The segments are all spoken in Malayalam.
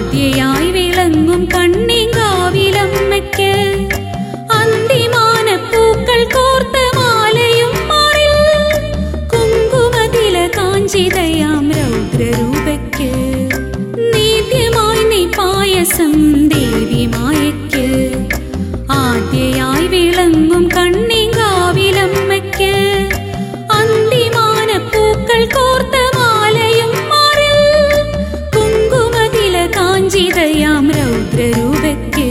ആദ്യയായി വിളങ്ങും കണ്ണിങ്കാവിലമ്മയ്ക്ക് അന്തിമാനപ്പൂക്കൾ കോർത്ത മാലയും മാറിൽ കുങ്കുമതില കാഞ്ചിതയാം രൗദ്രരൂപയ്ക്ക് നീത്യമായി നീ പായസം ദേവി മായയ്ക്ക് ആദ്യയായി വിളങ്ങും കണ്ണിങ്കാവിലമ്മയ്ക്ക് അന്തിമാനപ്പൂക്കൾ കോർത്ത മാലയും മാറിൽ കുങ്കുമതില കാഞ്ചിതയാം രൗദ്രരൂപയ്ക്ക്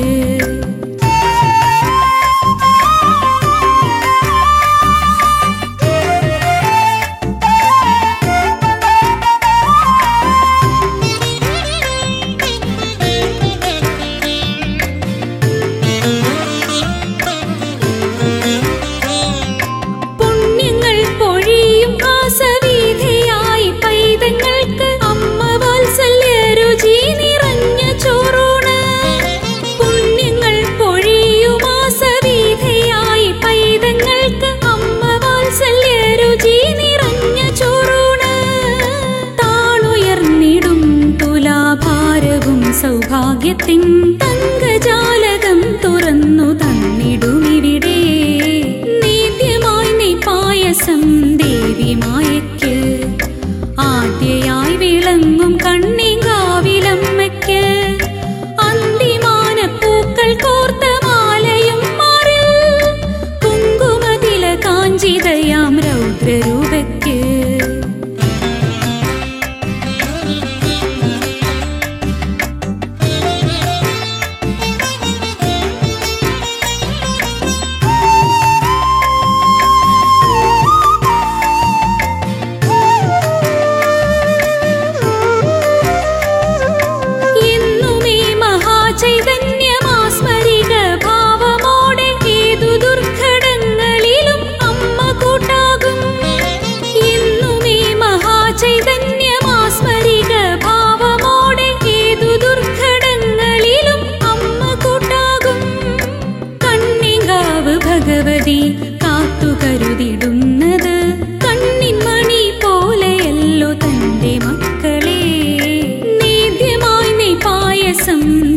പുണ്യങ്ങൾ പൊഴിയും ആസവീഥയായി പൈതങ്ങൾക്ക് അമ്മ വാത്സല്യ രുചി നിറഞ്ഞ ചോറൂണ് പുണ്യങ്ങൾ പൊഴിയും ആസവീഥയായി പൈതങ്ങൾക്ക് അമ്മ വാത്സല്യ രുചി നിറഞ്ഞ ചോറൂണ് താണുയർന്നിടും തുലാഭാരവും സൗഭാഗ്യത്തിൻ തങ്കജാലകം തുറന്നു തന്നിടുമിവിടെ നീത്യമായി നീ പായസം ദേവി മായയ്ക്ക് ആദ്യയായി വിളങ്ങും കണ്ണിങ്കാവിലമ്മയ്ക്ക് അന്തിമാനപ്പൂക്കൾ കോർത്ത മാലയും മാറിൽ കുങ്കുമതില കാഞ്ചിതയാം രൗദ്രരൂപയ്ക്ക് എന്നുമീ മഹാചൈതന്യമാസ്മരിക ഭാവമോടെ ഏതു ദുർഘടങ്ങളിലും അമ്മ കൂട്ടാകും എന്നുമീ മഹാചൈതന്യമാസ്മരിക ഭാവമോടെ ഏതു ദുർഘടങ്ങളിലും അമ്മ കൂട്ടാകും കണ്ണിങ്കാവ് ഭഗവതി കാത്തുകരുതിടുന്നത് കണ്ണിൻ മണി പോലെയല്ലോ തന്റെ മക്കളെ നേദ്യമായി നീ പായസം